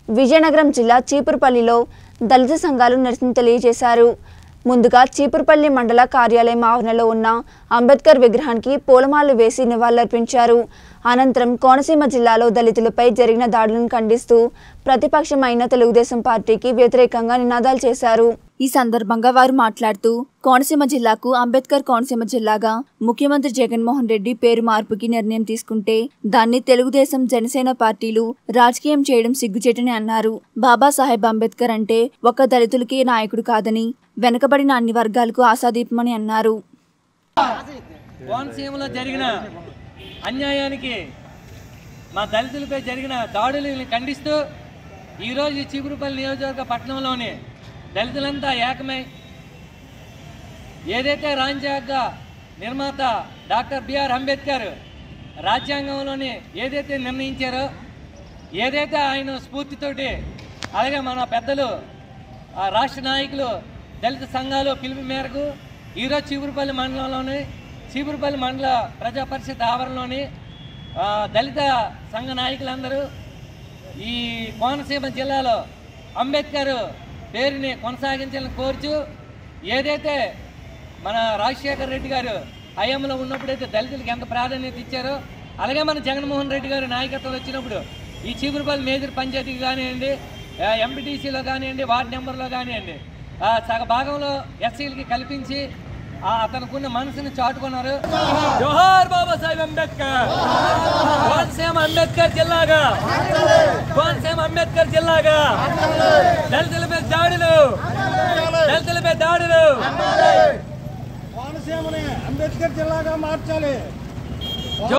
విజయనగరం జిల్లా చీపురుపల్లిలో దళిత సంఘాలు నిరసన తెలియజేశారు ముందుగా చీపురుపల్లి మండల కార్యాలయం ఆవరణలో ఉన్న అంబేద్కర్ విగ్రహానికి పూలమాలలు వేసి నివాళులర్పించారు అనంతరం కోనసీమ జిల్లాలో దళితులపై జరిగిన దాడులను ఖండిస్తూ ప్రతిపక్షమైన తెలుగుదేశం పార్టీకి వ్యతిరేకంగా నినాదాలు చేశారు ఈ సందర్భంగా వారు మాట్లాడుతూ కోనసీమ జిల్లాకు అంబేద్కర్ కోనసీమ జిల్లాగా ముఖ్యమంత్రి జగన్మోహన్ రెడ్డి పేరు మార్పుకి నిర్ణయం తీసుకుంటే దాన్ని తెలుగుదేశం జనసేన పార్టీలు రాజకీయం చేయడం సిగ్గుచేటని అన్నారు బాబాసాహెబ్ అంబేద్కర్ అంటే ఒక దళితులకి నాయకుడు కాదని వెనుకబడిన అన్ని వర్గాలకు ఆశాదీపమని అన్నారు కోనసీమలో జరిగిన అన్యాయానికి మా దళితులపై జరిగిన దాడులను ఖండిస్తూ ఈరోజు ఈ చీపురుపల్లి నియోజకవర్గ పట్టణంలోని దళితులంతా ఏకమై ఏదైతే రాజ్యాంగ నిర్మాత డాక్టర్ బిఆర్ అంబేద్కర్ రాజ్యాంగంలోని ఏదైతే నిర్ణయించారో ఏదైతే ఆయన స్ఫూర్తితోటి అలాగే మన పెద్దలు ఆ రాష్ట్ర నాయకులు దళిత సంఘాలు పిలుపు మేరకు ఈరోజు చీపురుపల్లి మండలంలోని చీపురుపల్లి మండల ప్రజా పరిషత్ ఆవరణలోని ఆ, దళిత సంఘ నాయకులందరూ ఈ కోనసీమ జిల్లాలో అంబేద్కర్ పేరుని కొనసాగించాలని కోరుచు ఏదైతే మన రాజశేఖర్ రెడ్డి గారు హయాంలో ఉన్నప్పుడైతే దళితులకు ఎంత ప్రాధాన్యత ఇచ్చారో అలాగే మన జగన్మోహన్ రెడ్డి గారు నాయకత్వం వచ్చినప్పుడు ఈ చీపురుపల్లి మేజర్ పంచాయతీకి కానివ్వండి ఎంపీటీసీలో కానివ్వండి వార్డు నెంబర్లో కానివ్వండి ఆ, సగ భాగంలో ఎస్సీలకి కల్పించి ఆ, అతనుకున్న మనసుని చాటుకున్నారు జోహార్ బాబాసాహెబ్ అంబేద్కర్ కోనసీమ అంబేద్కర్ జిల్లాగా కోనసీమ అంబేద్కర్ జిల్లాగా దళితులపై దాడులు దళితులపై దాడులు కోనసీమని అంబేద్కర్ జిల్లాగా మార్చాలి